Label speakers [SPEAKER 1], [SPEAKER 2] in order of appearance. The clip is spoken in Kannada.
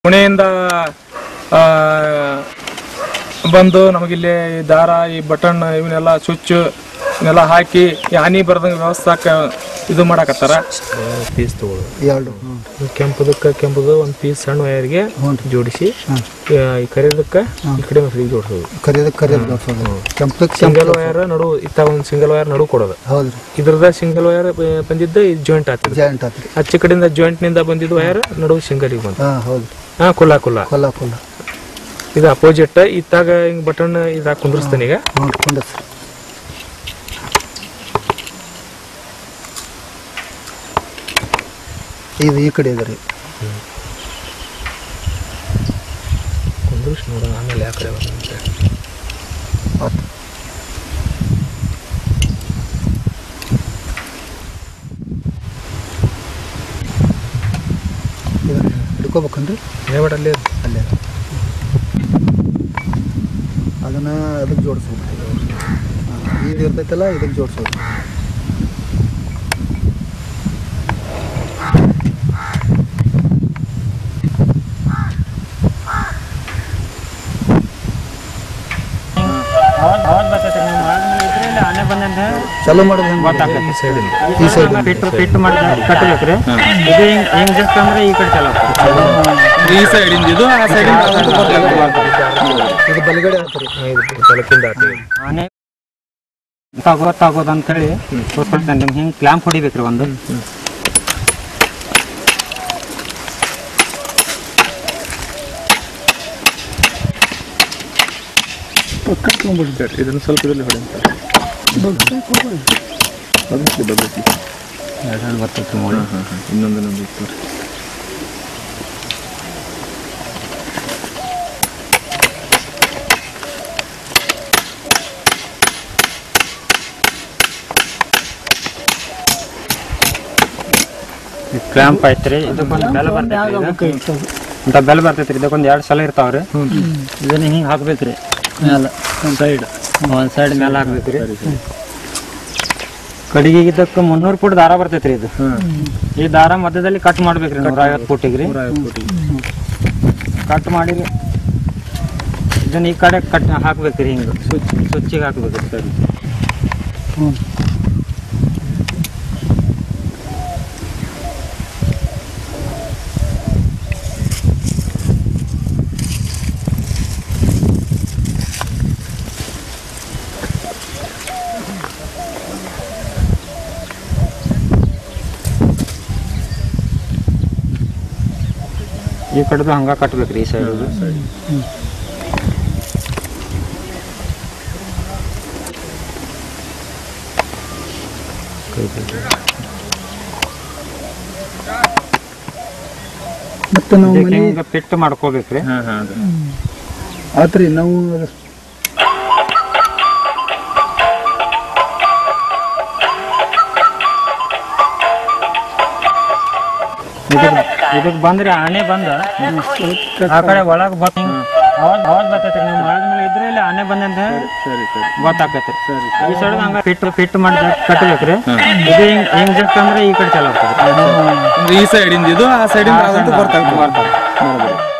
[SPEAKER 1] ಪುಣೆಯಿಂದ ಆ, ಬಂದು ನಮಗಿಲ್ಲಿ ಈ ದಾರ ಈ ಬಟನ್ ಇವನ್ನೆಲ್ಲ ಸ್ವಿಚ್ ಇವನ್ನೆಲ್ಲ ಹಾಕಿ ಈ ಹಾನಿ ಬರ್ದಂಗೆ ವ್ಯವಸ್ಥಾಕ ಇದು ಮಾಡಕತ್ತಾರ ಪೀಸ್ ತಗೊಳ್ಳೋದು
[SPEAKER 2] ಎರಡು
[SPEAKER 1] ಕೆಂಪದಕ್ಕೆ ಕೆಂಪದು ಒಂದು ಪೀಸ್ ಸಣ್ಣ ವಯರ್ಗೆ ಜೋಡಿಸಿ ಈ ಕರಿಯೋದಕ್ಕೆ ಈ ಕಡೆ ಫ್ರೀ ಜೋಡಿಸೋದು
[SPEAKER 2] ಕರಿಯೋದಕ್ಕೆ ಕರಿಯೋದು ಜೋಡ್ಸೋದು ಕೆಂಪಕ್ಕೆ
[SPEAKER 1] ಸಿಂಗಲ್ ವಯರ್ ನಡು ಇತ್ತಾಗ ಒಂದು ಸಿಂಗಲ್ ವಯರ್ ನಡು ಕೊಡೋದು
[SPEAKER 2] ಹೌದ್ರಿ
[SPEAKER 1] ಇದ್ರದ ಸಿಂಗಲ್ ವಯರ್ ಬಂದಿದ್ದ ಇದು ಜಾಯಿಂಟ್ ಆಗ್ತದೆ
[SPEAKER 2] ಜಾಯಿಂಟ್ ಆತ್ರಿ
[SPEAKER 1] ಆಚೆ ಕಡೆಯಿಂದ ಜಾಯಿಂಟ್ ನಿಂದ ಬಂದಿದ್ದು ವಯರ್ ನಡು ಸಿಂಗಲಿಗೆ ಬಂತು
[SPEAKER 2] ಹಾಂ ಹೌದು
[SPEAKER 1] ಹಾ ಕುಲ್ಲ ಕುಲ್ಲ
[SPEAKER 2] ಕೊಲ್ಲ ಕೊಲ್ಲ
[SPEAKER 1] ಇದು ಅಪೋಸಿಟ್ ಇತ್ತಾಗ ಹಿಂಗ್ ಬಟನ್ ಇದಾಗ ಕುಂದ್ರಸ್ತಾನೆ ಈಗ
[SPEAKER 2] ನೋಡ್ಕೊಂಡು ಸರ್ ಇದು ಈ ಕಡೆ ಇದೆ ರೀ
[SPEAKER 1] ಕುಂದ್ರಿಸಿ ನೋಡೋಣ ಆಮೇಲೆ ಯಾವ ಕಡೆ ಬರ್ತಂತೆ
[SPEAKER 2] ಆತು ಇದನ್ನ ಹಿಡ್ಕೋಬೇಕನ್ರಿ
[SPEAKER 1] ಹೇಳ್ಬೇಡ ಅಲ್ಲಿ
[SPEAKER 2] ಅಲ್ಲೇ ಅದನ್ನ ಅದಕ್ಕೆ ಜೋಡಿಸ್ಬೇಕು ಇದು ಇರ್ತೈತಲ್ಲ ಇದಕ್ಕೆ ಜೋಡಿಸೋದು
[SPEAKER 3] ಅವಾಜ್ ಅವಾಜ್ ಬರ್ತೈತೆ ನೀವು ಆದ್ಮೇಲೆ ಇದ್ರೆ ಇಲ್ಲಿ ಆನೆ ಬಂದಂತ
[SPEAKER 2] ಚಾಲೂ ಮಾಡೋದು ಹೆಂಗೆ
[SPEAKER 3] ಗೊತ್ತಾಗ್ತೈತೆ
[SPEAKER 1] ಈ ಸೈಡಿಂದ
[SPEAKER 2] ಈ ಸೈಡ್
[SPEAKER 3] ಫಿಟ್ ಫಿಟ್ ಮಾಡಿ ಕಟ್ಟಬೇಕ್ರಿ ಇದು ಹಿಂಗ್ ಹಿಂಗ್ ಜಸ್ಟ್ ಅಂದ್ರೆ ಈ ಕಡೆ ಚಾಲು ಆಗ್ತದೆ
[SPEAKER 1] ಈ ಸೈಡಿಂದ ಇದು ಆ ಸೈಡಿಂದ
[SPEAKER 2] ಇದು ಬಲಗಡೆ ಆಗ್ತದೆ
[SPEAKER 1] ಇದು ಬೆಳಕಿಂದ ಆತು.
[SPEAKER 3] ಆನೆ ಗೊತ್ತಾಗೋ ಗೊತ್ತಾಗೋದು ಅಂತ ಹೇಳಿ ತೋರ್ಸ್ಕೊಳ್ತೇನೆ ನಿಮ್ಗೆ ಹಿಂಗೆ ಕ್ಲ್ಯಾಂಪ್ ಹೊಡಿಬೇಕ್ರಿ ಒಂದು
[SPEAKER 1] ಕಟ್ಕೊಂಡ್ಬಿಡ್ತಾರೆ ಇದನ್ನ ಸ್ವಲ್ಪ ಇದರಲ್ಲಿ ಹೊಡಿ ಅಂತ ಬಗ್ಗಿಸ್ಲಿ ಬಗ್ಗಿಸ್ಲಿ
[SPEAKER 3] ಬರ್ತೈತೆ ನೋಡಿ
[SPEAKER 1] ಇನ್ನೊಂದು ಇನ್ನೊಂದು ಇತ್ತು
[SPEAKER 3] ಕ್ಲ್ಯಾಂಪ್ ಐತ್ರಿ ಇದಕ್ಕೊಂದು ಬೆಲ್ ಬರ್ತೈತ್ರಿ ಇದು. ಇಂಥ ಬೆಲ್ ಬರ್ತೈತ್ರಿ ಇದಕ್ಕೊಂದು ಎರಡು ಸಲ ಇರ್ತಾವ್ರಿ ಇದನ್ನ ಹಿಂಗೆ ಹಾಕ್ಬೇಕ್ರಿ ಮೇಲೆ ಒಂದು ಸೈಡ್ ಒಂದು ಸೈಡ್ ಮೇಲೆ ಹಾಕ್ಬೇಕ್ರಿ ಕಡೆಗೆ ಇದಕ್ಕೆ ಮುನ್ನೂರು ಫುಟ್ ದಾರ ಬರ್ತೈತ್ರಿ ಇದು ಈ ದಾರ ಮಧ್ಯದಲ್ಲಿ ಕಟ್ ಮಾಡ್ಬೇಕ್ರಿ ನೂರ ಐವತ್ತು ಫುಟಿಗೆ ರೀ ಕಟ್ ಮಾಡಿ ಇದನ್ನ ಈ ಕಡೆ ಕಟ್ ಹಾಕ್ಬೇಕ್ರಿ ಹಿಂಗೆ ಸ್ವಿಚ್ ಸ್ವಿಚ್ಚಿಗೆ ಹಾಕ್ಬೇಕ್ರಿ ಸರಿ ಈ ಕಡೆದು ಹಂಗ ಕಟ್ಬೇಕ್ರಿ ಈ ಸೈಡ್
[SPEAKER 2] ಮತ್ತೆ ನಾವು ಮನೆ
[SPEAKER 3] ಹಿಂಗ ಫಿಟ್ ಮಾಡ್ಕೋಬೇಕ್ರಿ
[SPEAKER 1] ಹಾಂ ಹಾಂ ಅದು
[SPEAKER 2] ಆತ್ರಿ ನಾವು
[SPEAKER 3] ಇದಕ್ ಇದಕ್ ಬಂದ್ರಿ ಆನೆ ಬಂದ ಆ ಕಡೆ ಒಳಗ್ ಬತ್ ಅವಾಜ್ ಅವಾಜ್ ಬರ್ತೈತ್ರಿ ನೀವು ಆದ್ಮೇಲೆ ಇದ್ರೆ ಇಲ್ಲಿ ಆನೆ ಬಂದಂತ
[SPEAKER 1] ಸರಿ ಸರಿ
[SPEAKER 3] ಗೊತ್ತಾಕೈತ್ರಿ ಈ ಸೈಡ್ ಹಂಗ ಫಿಟ್ ಫಿಟ್ ಮಾಡಿ ಕಟ್ಟಬೇಕ್ರಿ ಇದು ಹಿಂಗ್ ಹಿಂಗ್ ಜಸ್ಟ್ ಅಂದ್ರೆ ಈ ಕಡೆ ಚಾಲು ಆಗ್ತದೆ
[SPEAKER 1] ಅಂದ್ರೆ ಈ ಸೈಡಿಂದ ಇದು ಆ ಸೈಡಿಂದ ಅದಂತೂ ಬರ್ತಾ
[SPEAKER 3] ಬರ್ತದೆ